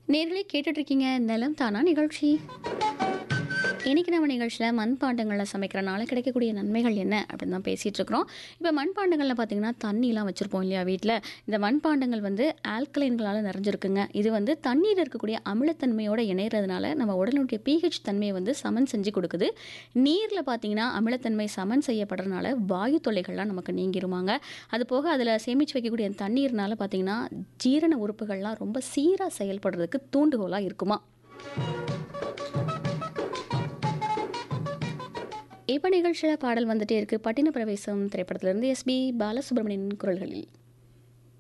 நேர்களே கேட்டுட்டு இருக்கீங்க நிலம் தானா நிகழ்ச்சி இன்னைக்கு நம்ம நிகழ்ச்சியில் மண்பாண்டங்களில் சமைக்கிறனால கிடைக்கக்கூடிய நன்மைகள் என்ன அப்படின்னு தான் பேசிகிட்டு இருக்கிறோம் இப்போ மண்பாண்டங்களில் பார்த்தீங்கன்னா தண்ணிலாம் வச்சுருப்போம் இல்லையா வீட்டில் இந்த மண்பாண்டங்கள் வந்து ஆல்கலைன்களால் நிறைஞ்சிருக்குங்க இது வந்து தண்ணீர் இருக்கக்கூடிய அமிலத்தன்மையோட இணையறதுனால நம்ம உடலுடைய pH தன்மையை வந்து சமன் செஞ்சு கொடுக்குது நீரில் பார்த்தீங்கன்னா அமிலத்தன்மை சமன் செய்யப்படுறதுனால வாயு தொல்லைகள்லாம் நமக்கு நீங்கிருமாங்க அது போக அதில் சேமித்து வைக்கக்கூடிய தண்ணீர்னால பார்த்தீங்கன்னா ஜீரண உறுப்புகள்லாம் ரொம்ப சீராக செயல்படுறதுக்கு தூண்டுகோலாக இருக்குமா இப்போ நிகழ்ச்சியில் பாடல் வந்துட்டே இருக்கு பட்டின பிரவேசம் திரைப்படத்திலிருந்து எஸ்பி பாலசுப்ரமணியன் குரல்களில்